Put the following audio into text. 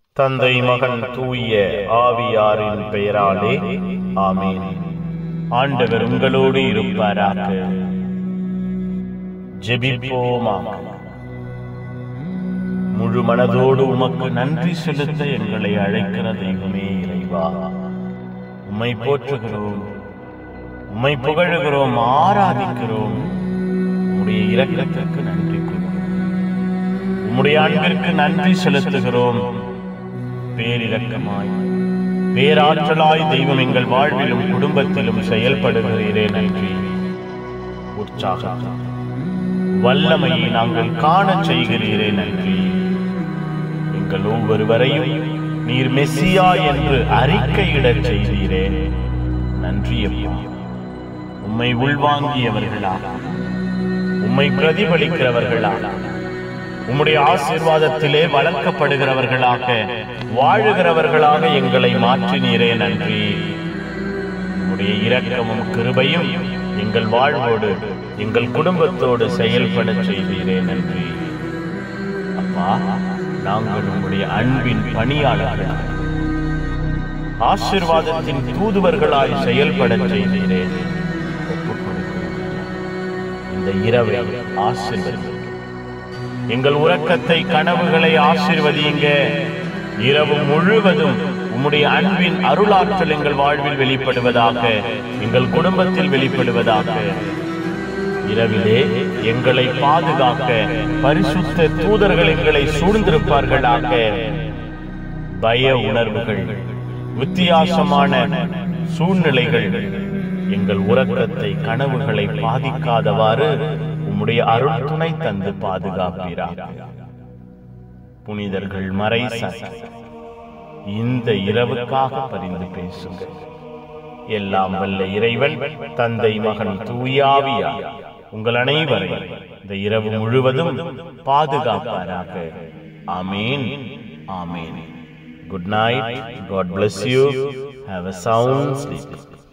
தந்தை மகன் தூய ஆவியாரின் பெயராலே ஆமீன் ஆண்டவர் உங்களோடு இருப்பாராக ஜெபிப்போமாக முழு மனதோடு உமக்கு நன்றி செலுத்த எங்களை அழைக்கிற தெய்வமே இறைவா உம்மை போற்றுகிறோம் உம்மை புகழுகிறோம் ஆராதிக்கிறோம் உம்முடைய இரக்கத்திற்கு நன்றி கூறுகிறோம் உம்முடைய அன்பிற்கு நன்றி செலுத்துகிறோம் பேரிரக்கமாய் பேராற்றலாய் தெய்வம் எங்கள் வாழ்விலும் குடும்பத்திலும் செயல்படுகிறீரே நன்றி உற்சாகம் வல்லமையை நாங்கள் காணச் செய்கிறீரே நன்றி எங்கள் ஒவ்வொருவரையும் நீர் மெஸ்ஸியா என்று அறிக்கையிடச் செய்தீரே நன்றி அப்பா உம்மை உள்வாங்கியவர்களாக உம்மை பிரதிபலிக்கிறவர்களாக உம்முடைய ஆசீர்வாதத்திலே வளர்க்கப்படுகிறவர்களாக வாழுகிறவர்களாக எங்களை மாற்றினீரே நன்றி உம்முடைய இரக்கமும் கிருபையும் எங்கள் வாழ்வோடு எங்கள் குடும்பத்தோடு செயல்பட செய்தீரே நன்றி அப்பா நாங்கள் உம்முடைய அன்பின் பணியாளர்களாக ஆசீர்வாதத்தின் தூதுவர்களாய் செயல்பட செய்தீரே ஒப்புக் கொடுக்கிறோம். இந்த இரவை ஆசீர்வதி எங்கள் உறக்கத்தை கனவுகளை ஆசீர்வதியுங்க இரவு முழுவதும் உம்முடைய அன்பின் அருளாற்றல் எங்கள் வாழ்வில் வெளிப்படுவதாக எங்கள் குடும்பத்தில் வெளிப்படுவதாக இரவிலே எங்களை பாதுகாக்க பரிசுத்த தூதர்கள் எங்களை சூழ்ந்திருப்பார்களாக பய உணர்வுகள் வித்தியாசமான சூழ்நிலைகள் எங்கள் உறக்கத்தை கனவுகளை பாதிக்காதவாறு உம்முடைய அருள் துணை தந்து பாதுகாப்பீராக புனிதர்கள் மறை இந்த இரவுக்காக பரிந்து பேசுங்க எல்லாம் வல்ல இறைவன் தந்தை மகன் தூயாவியா உங்கள் அனைவரையும் இந்த இரவு முழுவதும் பாதுகாப்பாராக ஆமீன் ஆமீன் good night God bless you have a sound sleep